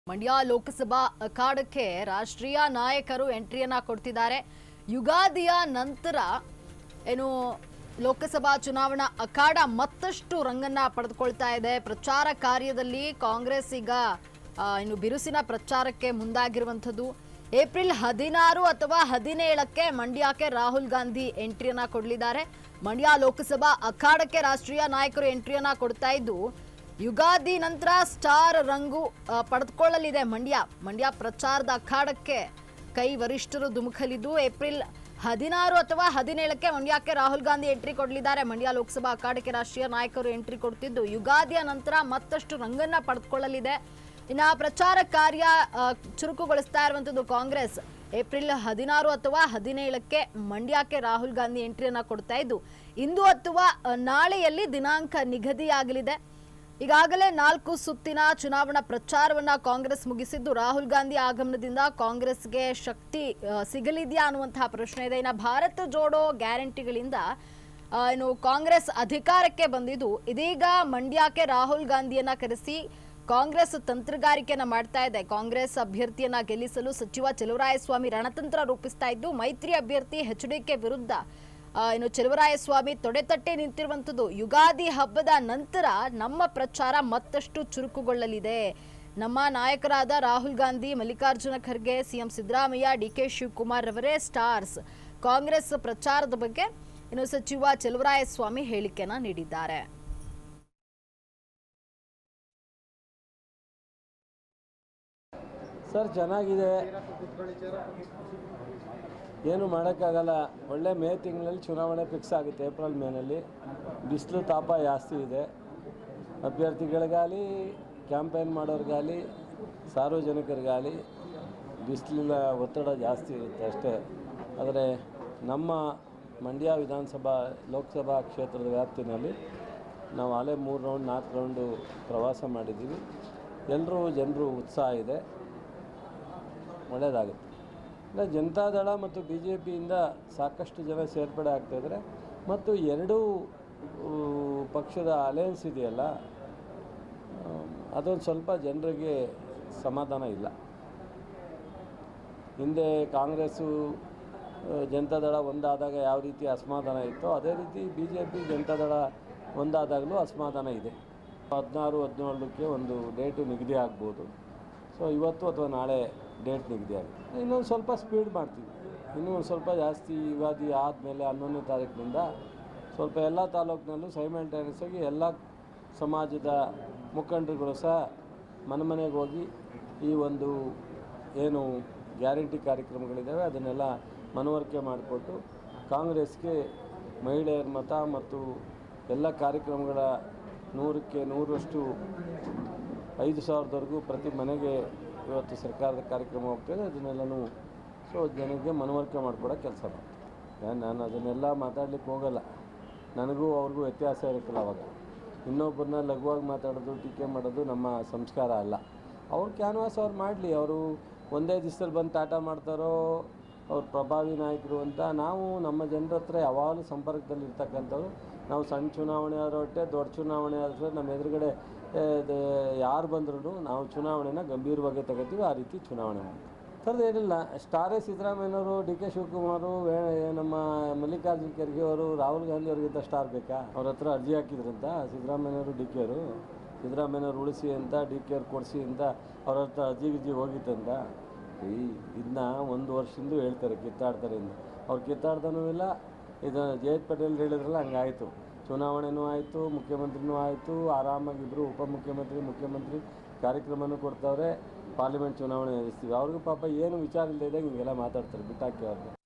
ಮಂಡ್ಯ ಲೋಕಸಭಾ ಅಖಾಡಕ್ಕೆ ರಾಷ್ಟ್ರೀಯ ನಾಯಕರು ಎಂಟ್ರಿಯನ್ನ ಕೊಡ್ತಿದ್ದಾರೆ ಯುಗಾದಿಯ ನಂತರ ಏನು ಲೋಕಸಭಾ ಚುನಾವಣಾ ಅಖಾಡ ಮತ್ತಷ್ಟು ರಂಗನ್ನ ಪಡೆದುಕೊಳ್ತಾ ಇದೆ ಪ್ರಚಾರ ಕಾರ್ಯದಲ್ಲಿ ಕಾಂಗ್ರೆಸ್ ಈಗ ಆ, ಇನ್ನು ಬಿರುಸಿನ ಪ್ರಚಾರಕ್ಕೆ ಮುಂದಾಗಿರುವಂಥದ್ದು ಏಪ್ರಿಲ್ ಹದಿನಾರು ಅಥವಾ ಹದಿನೇಳಕ್ಕೆ ಮಂಡ್ಯಕ್ಕೆ ರಾಹುಲ್ ಗಾಂಧಿ ಎಂಟ್ರಿಯನ್ನ ಕೊಡಲಿದ್ದಾರೆ ಮಂಡ್ಯ ಲೋಕಸಭಾ ಅಖಾಡಕ್ಕೆ ರಾಷ್ಟ್ರೀಯ ನಾಯಕರು ಎಂಟ್ರಿಯನ್ನ ಕೊಡ್ತಾ ಇದ್ದು ಯುಗಾದಿ ನಂತರ ಸ್ಟಾರ್ ರಂಗು ಆ, ಪಡೆದುಕೊಳ್ಳಲಿದೆ ಮಂಡ್ಯ ಮಂಡ್ಯ ಪ್ರಚಾರದ ಅಖಾಡಕ್ಕೆ ಕೈ ವರಿಷ್ಠರು ಧುಮುಕಲಿದ್ದು ಏಪ್ರಿಲ್ ಹದಿನಾರು ಅಥವಾ ಹದಿನೇಳಕ್ಕೆ ಮಂಡ್ಯಕ್ಕೆ ರಾಹುಲ್ ಗಾಂಧಿ ಎಂಟ್ರಿ ಕೊಡಲಿದ್ದಾರೆ ಮಂಡ್ಯ ಲೋಕಸಭಾ ಅಖಾಡಕ್ಕೆ ರಾಷ್ಟ್ರೀಯ ನಾಯಕರು ಎಂಟ್ರಿ ಕೊಡ್ತಿದ್ದು ಯುಗಾದಿಯ ನಂತರ ಮತ್ತಷ್ಟು ರಂಗನ್ನ ಪಡೆದುಕೊಳ್ಳಲಿದೆ ಇನ್ನು ಪ್ರಚಾರ ಕಾರ್ಯ ಆ, ಚುರುಕುಗೊಳಿಸ್ತಾ ಇರುವಂಥದ್ದು ಕಾಂಗ್ರೆಸ್ ಏಪ್ರಿಲ್ ಹದಿನಾರು ಅಥವಾ ಹದಿನೇಳಕ್ಕೆ ಮಂಡ್ಯಕ್ಕೆ ರಾಹುಲ್ ಗಾಂಧಿ ಎಂಟ್ರಿಯನ್ನ ಕೊಡ್ತಾ ಇದ್ದು ಇಂದು ಅಥವಾ ಆ, ನಾಳೆಯಲ್ಲಿ ದಿನಾಂಕ ನಿಗದಿಯಾಗಲಿದೆ ಈಗಾಗಲೇ ನಾಲ್ಕು ಸುತ್ತಿನ ಚುನಾವಣಾ ಪ್ರಚಾರವನ್ನ ಕಾಂಗ್ರೆಸ್ ಮುಗಿಸಿದ್ದು ರಾಹುಲ್ ಗಾಂಧಿ ಆಗಮನದಿಂದ ಕಾಂಗ್ರೆಸ್ಗೆ ಶಕ್ತಿ ಆ, ಸಿಗಲಿದೆಯಾ ಅನ್ನುವಂತಹ ಪ್ರಶ್ನೆ ಇದೆ ಇನ್ನು ಭಾರತ ಜೋಡೋ ಗ್ಯಾರಂಟಿಗಳಿಂದ ಆ, ಇನ್ನು ಕಾಂಗ್ರೆಸ್ ಅಧಿಕಾರಕ್ಕೆ ಬಂದಿದ್ದು ಇದೀಗ ಮಂಡ್ಯಕ್ಕೆ ರಾಹುಲ್ ಗಾಂಧಿಯನ್ನ ಕರೆಸಿ ಕಾಂಗ್ರೆಸ್ ತಂತ್ರಗಾರಿಕೆಯನ್ನ ಮಾಡ್ತಾ ಇದೆ ಕಾಂಗ್ರೆಸ್ ಅಭ್ಯರ್ಥಿಯನ್ನ ಗೆಲ್ಲಿಸಲು ಸಚಿವ ಚಲುವರಾಯಸ್ವಾಮಿ ರಣತಂತ್ರ ರೂಪಿಸ್ತಾ ಇದ್ದು ಮೈತ್ರಿ ಅಭ್ಯರ್ಥಿ ಎಚ್ ಡಿಕೆ ವಿರುದ್ಧ ಆ, ಇನ್ನು ಚಲುವರಾಯಸ್ವಾಮಿ ತೊಡೆತಟ್ಟೆ ನಿಂತಿರುವಂಥದ್ದು ಯುಗಾದಿ ಹಬ್ಬದ ನಂತರ ನಮ್ಮ ಪ್ರಚಾರ ಮತ್ತಷ್ಟು ಚುರುಕುಗೊಳ್ಳಲಿದೆ ನಮ್ಮ ನಾಯಕರಾದ Rahul Gandhi Mallikarjuna Kharge CM Siddaramaiah D K Shivakumar ಅವರೇ ಸ್ಟಾರ್ಸ್ ಕಾಂಗ್ರೆಸ್ ಪ್ರಚಾರದ ಬಗ್ಗೆ ಇನ್ನು ಸಚಿವ ಚಲುವರಾಯಸ್ವಾಮಿ ಹೇಳಿಕೆಯನ್ನ ನೀಡಿದ್ದಾರೆ ಸರ್ ಚೆನ್ನಾಗಿದೆ ಏನು ಮಾಡೋಕ್ಕಾಗಲ್ಲ ಒಳ್ಳೆ ಮೇ ತಿಂಗಳಲ್ಲಿ ಚುನಾವಣೆ ಫಿಕ್ಸ್ ಆಗುತ್ತೆ ಏಪ್ರಿಲ್ ಮೇನಲ್ಲಿ ಬಿಸಿಲು ತಾಪ ಜಾಸ್ತಿ ಇದೆ ಅಭ್ಯರ್ಥಿಗಳಿಗಾಗಲಿ ಕ್ಯಾಂಪೇನ್ ಮಾಡೋರಿಗಾಗಲಿ ಸಾರ್ವಜನಿಕರಿಗಾಗಲಿ ಬಿಸಿಲಿನ ಒತ್ತಡ ಜಾಸ್ತಿ ಇರುತ್ತೆ ಅಷ್ಟೇ ಆದರೆ ನಮ್ಮ ಮಂಡ್ಯ ವಿಧಾನಸಭಾ ಲೋಕಸಭಾ ಕ್ಷೇತ್ರದ ವ್ಯಾಪ್ತಿನಲ್ಲಿ ನಾವು ಅಲ್ಲೇ ಮೂರು ರೌಂಡ್ ನಾಲ್ಕು ರೌಂಡು ಪ್ರವಾಸ ಮಾಡಿದ್ದೀವಿ ಎಲ್ಲರೂ ಜನರು ಉತ್ಸಾಹ ಇದೆ ಒಳ್ಳೆಯದಾಗುತ್ತೆ ಅಂದರೆ ಜನತಾದಳ ಮತ್ತು ಬಿ ಜೆ ಪಿಯಿಂದ ಸಾಕಷ್ಟು ಜನ ಸೇರ್ಪಡೆ ಆಗ್ತಾಯಿದ್ದಾರೆ ಮತ್ತು ಎರಡೂ ಊ, ಪಕ್ಷದ ಅಲಯನ್ಸ್ ಇದೆಯಲ್ಲ ಆ, ಅದೊಂದು ಸ್ವಲ್ಪ ಜನರಿಗೆ ಸಮಾಧಾನ ಇಲ್ಲ ಹಿಂದೆ ಕಾಂಗ್ರೆಸ್ಸು ಆ, ಜನತಾದಳ ಒಂದಾದಾಗ ಯಾವ ರೀತಿ ಅಸಮಾಧಾನ ಇತ್ತೋ ಅದೇ ರೀತಿ ಬಿ ಜೆ ಪಿ ಜನತಾದಳ ಒಂದಾದಾಗಲೂ ಅಸಮಾಧಾನ ಇದೆ ಹದಿನಾರು ಹದಿನೇಳಕ್ಕೆ ಒಂದು ಡೇಟು ನಿಗದಿ ಆಗ್ಬೋದು ಸೊ ಇವತ್ತು ಅಥವಾ ನಾಳೆ ಡೇಟ್ ನಿಗದಿ ಆಗುತ್ತೆ ಇನ್ನೊಂದು ಸ್ವಲ್ಪ ಸ್ಪೀಡ್ ಮಾಡ್ತೀವಿ ಇನ್ನೂ ಒಂದು ಸ್ವಲ್ಪ ಜಾಸ್ತಿ ಯುಗಾದಿ ಆದಮೇಲೆ ಹನ್ನೊಂದನೇ ತಾರೀಕಿನಿಂದ ಸ್ವಲ್ಪ ಎಲ್ಲ ತಾಲೂಕಿನಲ್ಲೂ ಸೈಮಲ್ಟೇನಿಯಸ್ ಆಗಿ ಎಲ್ಲ ಸಮಾಜದ ಮುಖಂಡರುಗಳು ಸಹ ಮನೆ ಮನೆಗೆ ಹೋಗಿ ಈ ಒಂದು ಏನು ಗ್ಯಾರಂಟಿ ಕಾರ್ಯಕ್ರಮಗಳಿದ್ದಾವೆ ಅದನ್ನೆಲ್ಲ ಮನವರಿಕೆ ಮಾಡಿಕೊಟ್ಟು ಕಾಂಗ್ರೆಸ್ಗೆ ಮಹಿಳೆಯರ ಮತ ಮತ್ತು ಎಲ್ಲ ಕಾರ್ಯಕ್ರಮಗಳ ನೂರಕ್ಕೆ ನೂರಷ್ಟು ಐದು ಸಾವಿರದವರೆಗೂ ಪ್ರತಿ ಮನೆಗೆ ಇವತ್ತು ಸರ್ಕಾರದ ಕಾರ್ಯಕ್ರಮ ಹೋಗ್ತದೆ ಅದನ್ನೆಲ್ಲನೂ ಸೊ ಜನಕ್ಕೆ ಮನವರಿಕೆ ಮಾಡಿಕೊಡೋ ಕೆಲಸ ಮಾಡ್ತೀನಿ ನಾನು ಅದನ್ನೆಲ್ಲ ಮಾತಾಡ್ಲಿಕ್ಕೆ ಹೋಗಲ್ಲ ನನಗೂ ಅವ್ರಿಗೂ ವ್ಯತ್ಯಾಸ ಇರುತ್ತಲ್ಲ ಅವಾಗ ಇನ್ನೊಬ್ಬರನ್ನ ಲಘುವಾಗಿ ಮಾತಾಡೋದು ಟೀಕೆ ಮಾಡೋದು ನಮ್ಮ ಸಂಸ್ಕಾರ ಅಲ್ಲ ಅವ್ರ ಕ್ಯಾನ್ವಾಸ್ ಅವ್ರು ಮಾಡಲಿ ಅವರು ಒಂದೇ ದಿವಸದಲ್ಲಿ ಬಂದು ಟಾಟಾ ಮಾಡ್ತಾರೋ ಅವ್ರು ಪ್ರಭಾವಿ ನಾಯಕರು ಅಂತ ನಾವು ನಮ್ಮ ಜನರ ಹತ್ರ ಯಾವಾಗಲೂ ಸಂಪರ್ಕದಲ್ಲಿ ಇರ್ತಕ್ಕಂಥವ್ರು ನಾವು ಸಣ್ಣ ಚುನಾವಣೆ ಆದ್ರೂ ಅಷ್ಟೇ ದೊಡ್ಡ ಚುನಾವಣೆ ಆದ್ರೂ ನಮ್ಮ ಎದುರುಗಡೆ ಯಾರು ಬಂದ್ರೂ ನಾವು ಚುನಾವಣೆನ ಗಂಭೀರವಾಗಿ ತಗೋತೀವಿ ಆ ರೀತಿ ಚುನಾವಣೆ ಮಾಡ್ತೀವಿ ಥರದ್ದು ಏನಿಲ್ಲ ಸ್ಟಾರೇ ಸಿದ್ದರಾಮಯ್ಯನವರು ಡಿ ಕೆ ಶಿವಕುಮಾರು ವೇ ನಮ್ಮ ಮಲ್ಲಿಕಾರ್ಜುನ ಖರ್ಗೆ ಅವರು ರಾಹುಲ್ ಗಾಂಧಿ ಅವರಿಗಿಂತ ಸ್ಟಾರ್ ಬೇಕಾ ಅವ್ರ ಹತ್ರ ಅರ್ಜಿ ಹಾಕಿದ್ರಂತ ಸಿದ್ದರಾಮಯ್ಯನವರು ಡಿ ಕೆ ಅವರು ಸಿದ್ದರಾಮಯ್ಯನವ್ರು ಉಳಿಸಿ ಅಂತ ಡಿ ಕೆ ಅವ್ರು ಕೊಡಿಸಿ ಅಂತ ಅವ್ರ ಹತ್ರ ಅರ್ಜಿ ಗಿರ್ಜಿ ಹೋಗಿತ್ತಂತ ಈ ಇದನ್ನ ಒಂದು ವರ್ಷದಿಂದ ಹೇಳ್ತಾರೆ ಕಿತ್ತಾಡ್ತಾರೆ ಅಂತ ಅವ್ರು ಕಿತ್ತಾಡ್ದನೂ ಇಲ್ಲ ಇದು ಜಯಂತ್ ಪಟೇಲ್ ಹೇಳಿದ್ರಲ್ಲ ಹಂಗಾಯಿತು ಚುನಾವಣೆನೂ ಆಯಿತು ಮುಖ್ಯಮಂತ್ರಿನೂ ಆಯಿತು ಆರಾಮಾಗಿ ಇಬ್ಬರು ಉಪಮುಖ್ಯಮಂತ್ರಿ ಮುಖ್ಯಮಂತ್ರಿ ಕಾರ್ಯಕ್ರಮನೂ ಕೊಡ್ತಾವ್ರೆ ಪಾರ್ಲಿಮೆಂಟ್ ಚುನಾವಣೆ ನಡೆಸ್ತೀವಿ ಅವ್ರಿಗೂ ಪಾಪ ಏನು ವಿಚಾರ ಇಲ್ಲದೆ ಹಿಂಗೆಲ್ಲ ಮಾತಾಡ್ತಾರೆ ಬಿಟ್ಟಾಕಿ ಅವ್ರನ್ನ